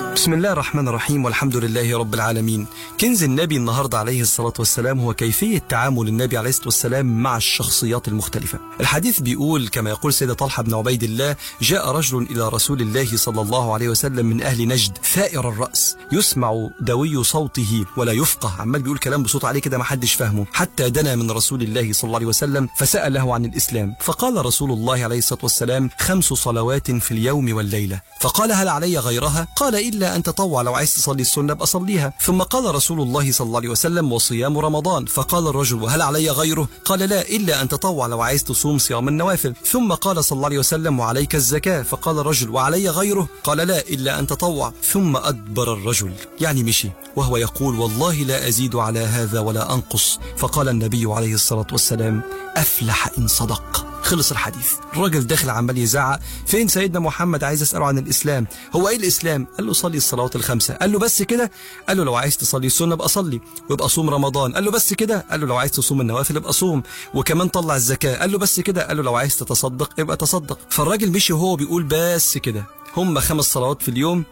بسم الله الرحمن الرحيم والحمد لله رب العالمين كنز النبي النهاردة عليه الصلاة والسلام هو كيفية تعامل النبي عليه الصلاة والسلام مع الشخصيات المختلفة الحديث بيقول كما يقول سيدة طلحة بن عبيد الله جاء رجل إلى رسول الله صلى الله عليه وسلم من أهل نجد ثائر الرأس يسمع دوي صوته ولا يفقه عمال بيقول كلام بصوت عليه كده ما حدش فاهمه حتى دنا من رسول الله صلى الله عليه وسلم فسأله عن الإسلام فقال رسول الله عليه الصلاة والسلام خمس صلوات في اليوم والليلة فقال هل علي غيرها قال إلا أن تطوع لو عايز تصلي السنة بأصليها ثم قال رسول الله صلى الله عليه وسلم وصيام رمضان فقال الرجل وهل علي غيره قال لا إلا أن تطوع لو عايز تصوم صيام النوافل ثم قال صلى الله عليه وسلم وعليك الزكاة فقال الرجل وعلي غيره قال لا إلا أن تطوع ثم أدبر الرجل يعني مشي وهو يقول والله لا أزيد على هذا ولا أنقص فقال النبي عليه الصلاة والسلام أفلح إن صدق خلص الحديث الراجل داخل عمال يزعق فين سيدنا محمد عايز اساله عن الاسلام هو ايه الاسلام قال له صلي الصلوات الخمسه قال له بس كده قال له لو عايز تصلي السنه ابقى صلي ويبقى صوم رمضان قال له بس كده قال له لو عايز تصوم النوافل ابقى صوم وكمان طلع الزكاه قال له بس كده قال له لو عايز تتصدق ابقى تصدق فالراجل مشي وهو بيقول بس كده هم خمس صلوات في اليوم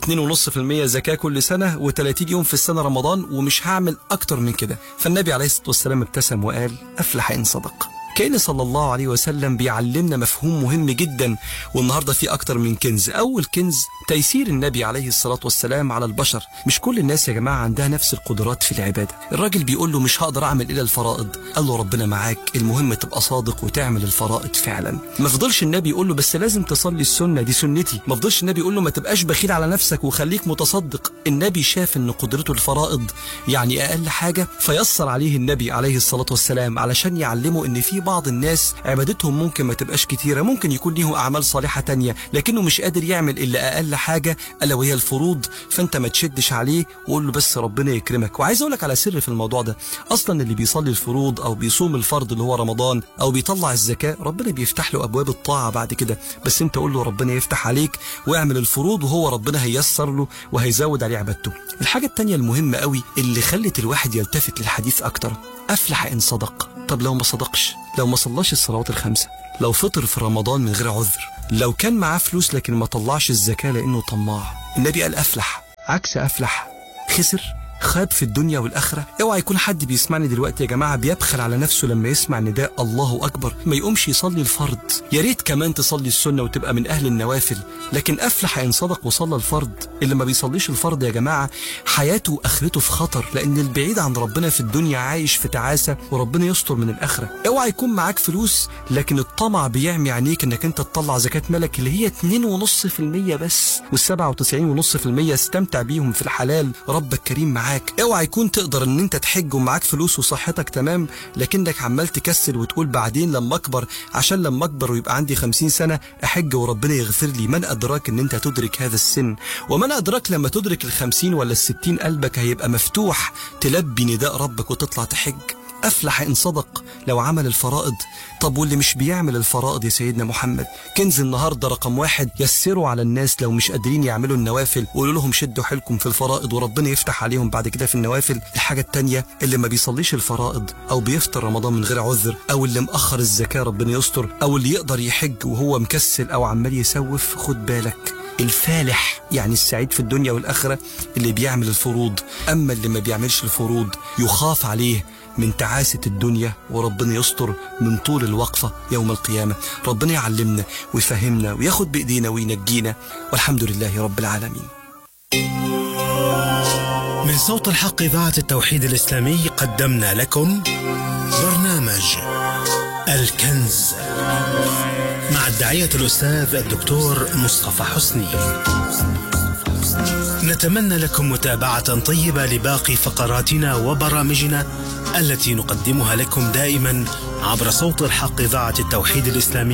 و2.5% زكاة كل سنة و30 يوم في السنة رمضان ومش هعمل أكتر من كده فالنبي عليه الصلاة والسلام ابتسم وقال أفلح إن صدق كان صلى الله عليه وسلم بيعلمنا مفهوم مهم جدا والنهارده في اكتر من كنز اول كنز تيسير النبي عليه الصلاه والسلام على البشر مش كل الناس يا جماعه عندها نفس القدرات في العباده الراجل بيقول له مش هقدر اعمل الا الفرائض قال له ربنا معاك المهم تبقى صادق وتعمل الفرائض فعلا ما فضلش النبي يقول له بس لازم تصلي السنه دي سنتي ما فضلش النبي يقول له ما تبقاش بخيل على نفسك وخليك متصدق النبي شاف ان قدرته الفرائض يعني اقل حاجه فيسر عليه النبي عليه الصلاه والسلام علشان يعلمه ان في بعض الناس عبادتهم ممكن ما تبقاش كتيرة ممكن يكون ليهم أعمال صالحة تانية لكنه مش قادر يعمل إلا أقل حاجة ألا وهي الفروض فأنت ما تشدش عليه وقول له بس ربنا يكرمك وعايز أقول لك على سر في الموضوع ده أصلا اللي بيصلي الفروض أو بيصوم الفرض اللي هو رمضان أو بيطلع الزكاة ربنا بيفتح له أبواب الطاعة بعد كده بس أنت قول له ربنا يفتح عليك واعمل الفروض وهو ربنا هيسر له وهيزود عليه عبادته الحاجة التانية المهمة قوي اللي خلت الواحد يلتفت للحديث أكتر أفلح إن صدق طب لو ما صدقش لو ما صلاش الصلوات الخمسة لو فطر في رمضان من غير عذر لو كان معاه فلوس لكن ما طلعش الزكاة لأنه طماع النبي قال أفلح عكس أفلح خسر خاب في الدنيا والآخرة اوعى يكون حد بيسمعني دلوقتي يا جماعة بيبخل على نفسه لما يسمع نداء الله أكبر ما يقومش يصلي الفرض يا ريت كمان تصلي السنة وتبقى من أهل النوافل لكن أفلح إن صدق وصلى الفرض اللي ما بيصليش الفرض يا جماعة حياته وآخرته في خطر لأن البعيد عن ربنا في الدنيا عايش في تعاسة وربنا يستر من الآخرة اوعى يكون معاك فلوس لكن الطمع بيعمي عينيك انك انت تطلع زكاة ملك اللي هي 2.5% بس وال97.5% استمتع بيهم في الحلال ربك كريم معاك اوعى يكون تقدر ان انت تحج ومعاك فلوس وصحتك تمام لكنك عمال تكسل وتقول بعدين لما اكبر عشان لما اكبر ويبقى عندي 50 سنة احج وربنا يغفر لي من ادراك ان انت تدرك هذا السن ومن ادراك لما تدرك الخمسين ولا الستين قلبك هيبقى مفتوح تلبي نداء ربك وتطلع تحج أفلح إن صدق لو عمل الفرائض طب واللي مش بيعمل الفرائض يا سيدنا محمد كنز النهاردة رقم واحد يسروا على الناس لو مش قادرين يعملوا النوافل وقولوا لهم شدوا حيلكم في الفرائض وربنا يفتح عليهم بعد كده في النوافل الحاجة التانية اللي ما بيصليش الفرائض أو بيفطر رمضان من غير عذر أو اللي مأخر الزكاة ربنا يستر أو اللي يقدر يحج وهو مكسل أو عمال يسوف خد بالك الفالح يعني السعيد في الدنيا والآخرة اللي بيعمل الفروض أما اللي ما بيعملش الفروض يخاف عليه من تعاسة الدنيا وربنا يستر من طول الوقفة يوم القيامة ربنا يعلمنا ويفهمنا وياخد بإيدينا وينجينا والحمد لله رب العالمين من صوت الحق إذاعة التوحيد الإسلامي قدمنا لكم برنامج الكنز مع الداعية الأستاذ الدكتور مصطفى حسني نتمنى لكم متابعة طيبة لباقي فقراتنا وبرامجنا التي نقدمها لكم دائما عبر صوت الحق إذاعة التوحيد الإسلامي